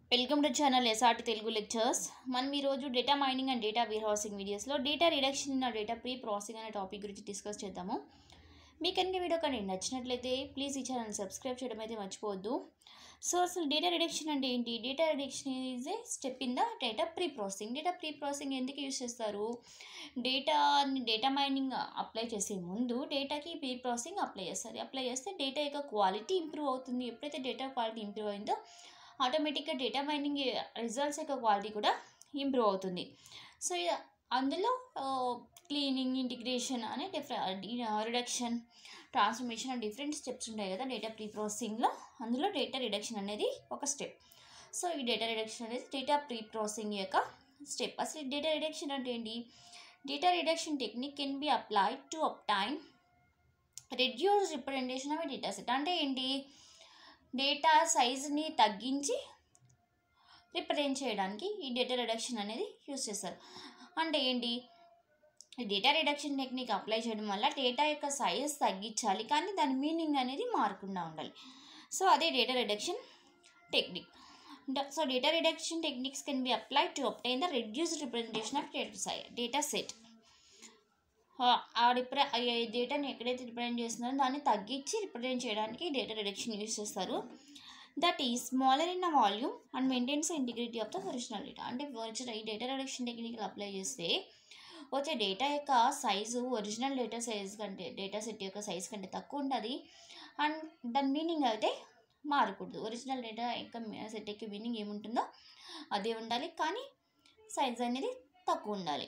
welcome to channel SRT Telugu lectures మనం ఈరోజు data mining and data warehousing వీడియోస్లో data reduction in data pre processing అనే topic గురించి discuss చేద్దాము మీకు కనుక వీడియో కానీ నచ్చినట్లయితే ప్లీజ్ ఈ ఛానల్ సబ్స్క్రైబ్ చేయడం అయితే మర్చిపోవద్దు సో అసలు డేటా రిడక్షన్ అంటే ఏంటి data reduction is a step in the data pre processing data pre processing ఎందుకు యూస్ చేస్తారు డేటాని డేటా మైనింగ్ అప్లై చేసే ముందు డేటాకి ప్రీ ప్రాసెసింగ్ అప్లై చేస్తారు అప్లై చేస్తే డేటా యొక్క క్వాలిటీ ఇంప్రూవ్ అవుతుంది ఎప్పుడైతే డేటా క్వాలిటీ ఇంప్రూవ్ అయిందో ఆటోమేటిక్గా డేటా మైనింగ్ రిజల్ట్స్ యొక్క క్వాలిటీ కూడా ఇంప్రూవ్ అవుతుంది సో ఇ- అందులో క్లీనింగ్ ఇంటిగ్రేషన్ అనే different reduction transformation and different steps ఉంటాయి కదా డేటా ప్రీ ప్రాసెసింగ్లో అందులో డేటా రిడక్షన్ అనేది ఒక స్టెప్ సో ఈ డేటా రిడక్షన్ అనేది డేటా ప్రీ ప్రాసెసింగ్ యొక్క స్టెప్ అసలు డేటా రిడక్షన్ అంటే ఏంటి data reduction technique can be applied to obtain reduce representation of data set అంటే ఏంటి డేటా సైజుని తగ్గించి రిప్రజెంట్ చేయడానికి ఈ డేటా రిడక్షన్ అనేది యూస్ చేస్తారు అంటే ఏంటి ఈ డేటా రిడక్షన్ టెక్నిక్ అప్లై చేయడం వల్ల డేటా యొక్క సైజ్ తగ్గించాలి కానీ దాని మీనింగ్ అనేది మారకుండా ఉండాలి సో అదే data reduction technique so data reduction techniques can be applied to obtain the reduced representation of data సై డేటా సెట్ ఆ రిప్ర డేటాని ఎక్కడైతే రిప్రజెంట్ చేస్తున్నారో దాన్ని తగ్గించి రిప్రజెంట్ చేయడానికి డేటా రిడక్షన్ యూస్ చేస్తారు that is smaller in volume and maintains integrity of the original data అంటే ఒరిజినల్ ఈ డేటా రిడక్షన్ టెక్నిక్ అప్లై చేస్తే వచ్చే డేటా యొక్క సైజు ఒరిజినల్ డేటా సైజ్ కంటే డేటా సెట్ యొక్క సైజ్ కంటే తక్కువ ఉంటుంది అండ్ దాని మీనింగ్ అయితే మారకూడదు ఒరిజినల్ డేటా యొక్క సెట్ యొక్క మీనింగ్ ఏముంటుందో అదే ఉండాలి కానీ సైజ్ అనేది తక్కువ ఉండాలి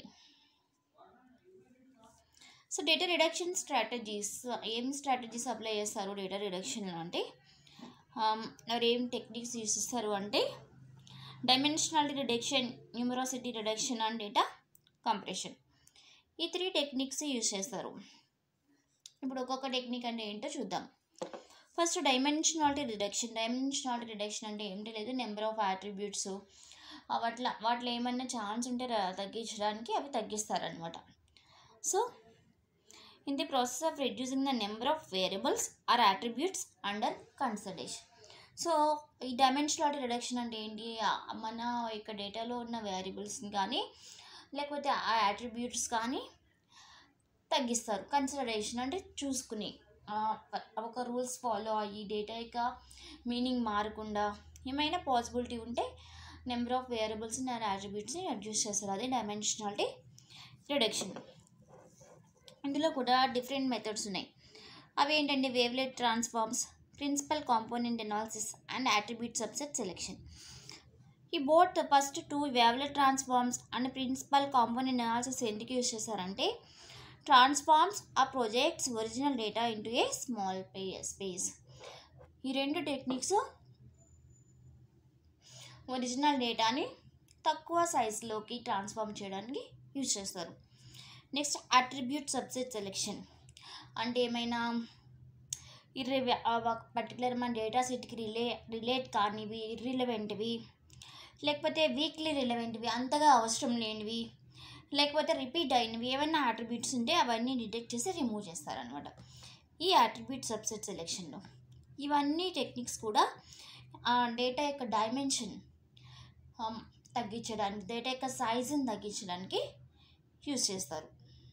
సో డేటా రిడక్షన్ స్ట్రాటజీస్ ఏం స్ట్రాటజీస్ అప్లై చేస్తారు డేటా రిడక్షన్ అంటే మరి ఏం టెక్నిక్స్ యూస్ చేస్తారు అంటే dimensionality reduction numerosity reduction and data compression ఈ త్రీ టెక్నిక్స్ యూస్ చేస్తారు ఇప్పుడు ఒక్కొక్క టెక్నిక్ అంటే ఏంటో చూద్దాం first dimensionality reduction dimensionality reduction అంటే ఏంటి లేదు నెంబర్ ఆఫ్ యాట్రిబ్యూట్స్ వాటిలో వాటిలో ఏమన్నా ఛాన్స్ ఉంటే ర- తగ్గించడానికి అవి తగ్గిస్తారనమాట so in the process of reducing the number of variables or attributes under consideration so ఈ డైమెన్షనాలిటీ రిడక్షన్ అంటే ఏంటి ఆ మన యొక్క డేటాలో ఉన్న వేరియబుల్స్ని కానీ లేకపోతే ఆ యాట్రిబ్యూట్స్ కానీ తగ్గిస్తారు కన్సిడరేషన్ అంటే చూసుకుని ఆ, ఒక రూల్స్ ఫాలో అయ్యి డేటా యొక్క మీనింగ్ మారకుండా ఏమైనా పాసిబిలిటీ ఉంటే నెంబర్ ఆఫ్ వేరియబుల్స్ని అండ్ యాట్రిబ్యూట్స్ని రెడ్యూస్ చేస్తారు అదే డైమెన్షనాలిటీ రిడక్షన్ ఇందులో కూడా డిఫరెంట్ మెథడ్స్ ఉన్నాయి అవి ఏంటంటే wavelet transforms principal component analysis and attribute subset selection ఈ both first two wavelet transforms and principal component analysis ఎందుకు యూస్ చేశారంటే ట్రాన్స్ఫార్మ్స్ ఆ projects original data into a small space ఈ రెండు టెక్నిక్స్ ఒరిజినల్ డేటాని తక్కువ సైజులోకి ట్రాన్స్ఫార్మ్ చేయడానికి యూజ్ చేస్తారు నెక్స్ట్ అట్రిబ్యూట్ సబ్సెట్ సెలెక్షన్ అంటే ఏమైనా ఇర్రి పర్టికులర్ మన డేటా సెట్కి రిలే రిలేట్ కానివి ఇర్రిలవెంట్వి లేకపోతే వీక్లీ రిలవెంట్వి అంతగా అవసరం లేనివి లేకపోతే రిపీట్ అయినవి ఏమైనా అట్రిబ్యూట్స్ ఉంటే అవన్నీ డిటెక్ట్ చేసి రిమూవ్ చేస్తారనమాట ఈ అట్రిబ్యూట్ సబ్సెట్ సెలెక్షన్లో ఇవన్నీ టెక్నిక్స్ కూడా డేటా యొక్క డైమెన్షన్ తగ్గించడానికి డేటా యొక్క సైజుని తగ్గించడానికి యూస్ చేస్తారు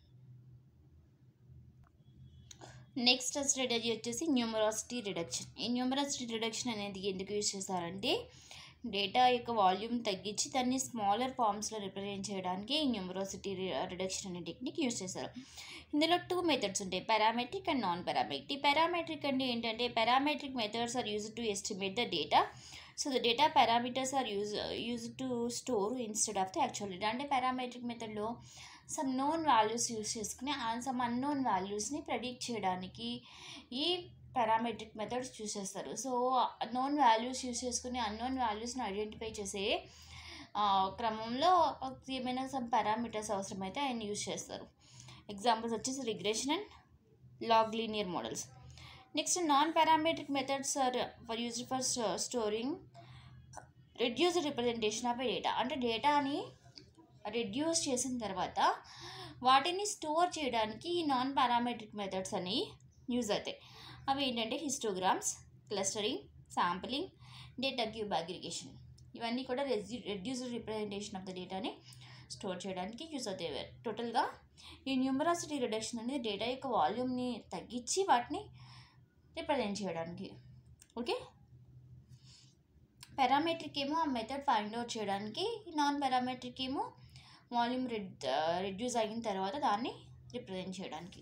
నెక్స్ట్ స్ట్రాటజీ వచ్చేసి న్యూమరాసిటీ రిడక్షన్ ఈ న్యూమరాసిటీ రిడక్షన్ అనేది ఎందుకు యూస్ చేస్తారంటే డేటా యొక్క వాల్యూమ్ తగ్గించి దాన్ని స్మాలర్ ఫామ్స్లో రిప్రజెంట్ చేయడానికి ఈ న్యూమరాసిటీ రిడక్షన్ అనే టెక్నిక్ యూస్ చేస్తారు ఇందులో టూ మెథడ్స్ ఉంటాయి పారామెట్రిక్ అండ్ నాన్ పారామెట్రిక్ ఈ పారామెట్రిక్ అంటే ఏంటంటే parametric methods are use to estimate the data so the data parameters are use use to store instead of the actual data అంటే parametric మెథడ్లో some known values use చేసుకుని some unknown వాల్యూస్ని predict చేయడానికి ఈ parametric methods use చేస్తారు so known values use చేసుకుని unknown వాల్యూస్ని identify చేసే ఆ, క్రమంలో ఏమైనా సమ్ పారామీటర్స్ అవసరమైతే ఆయన యూస్ చేస్తారు ఎగ్జాంపుల్స్ వచ్చేసి regression and log linear models next non parametric methods are for use for storing reduce representation of data అంటే డేటాని రెడ్యూస్ చేసిన తర్వాత వాటిని స్టోర్ చేయడానికి ఈ నాన్ పారామెట్రిక్ మెథడ్స్ అని యూజ్ అవుతాయి అవి ఏంటంటే histograms clustering sampling data cube aggregation ఇవన్నీ కూడా రెడ్యూ రెడ్యూస్డ్ రిప్రజెంటేషన్ ఆఫ్ ద డేటాని స్టోర్ చేయడానికి యూజ్ అవుతాయి టోటల్గా ఈ న్యూమరాసిటీ రిడక్షన్ అనేది డేటా యొక్క వాల్యూమ్ని తగ్గించి వాటిని రిప్రజెంట్ చేయడానికి ఓకే పారామెట్రిక్ ఏమో ఆ మెథడ్ ఫైండ్ అవుట్ చేయడానికి నాన్ పారామెట్రిక్ ఏమో వాల్యూమ్ రెడ్ రెడ్యూస్ అయిన తర్వాత దాన్ని రిప్రజెంట్ చేయడానికి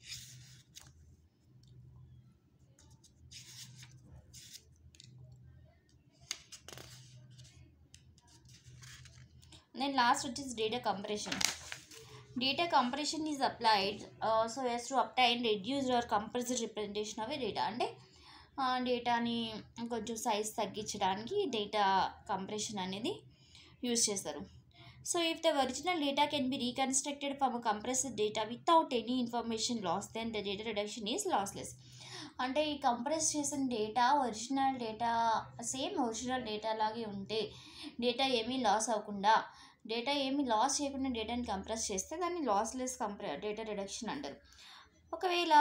then last which is data compression data compression is applied uh, so as to obtain reduced or compressed representation of a data అంటే డేటాని కొంచెం సైజ్ తగ్గించడానికి డేటా కంప్రెషన్ అనేది యూజ్ చేస్తారు so if the original data can be reconstructed from compressed data without any information loss then the data reduction is lossless అంటే ఈ compress చేసిన data original data same original data లాగే ఉంటే data ఏమీ loss అవ్వకుండా data ఏమీ loss చేయకుండా డేటాని కంప్రెస్ చేస్తే దాన్ని లాస్లెస్ కంప్రె డేటా రిడక్షన్ అంటారు ఒకవేళ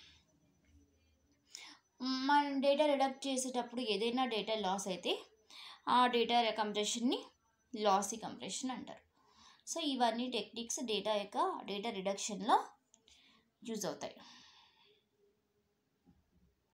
మనం డేటా రిడక్ట్ చేసేటప్పుడు ఏదైనా డేటా లాస్ అయితే ఆ డేటా కంప్రెషన్ని లాసీ కంప్రెషన్ అంటారు సో ఇవన్నీ టెక్నిక్స్ డేటా యొక్క డేటా రిడక్షన్లో యూజ్ అవుతాయి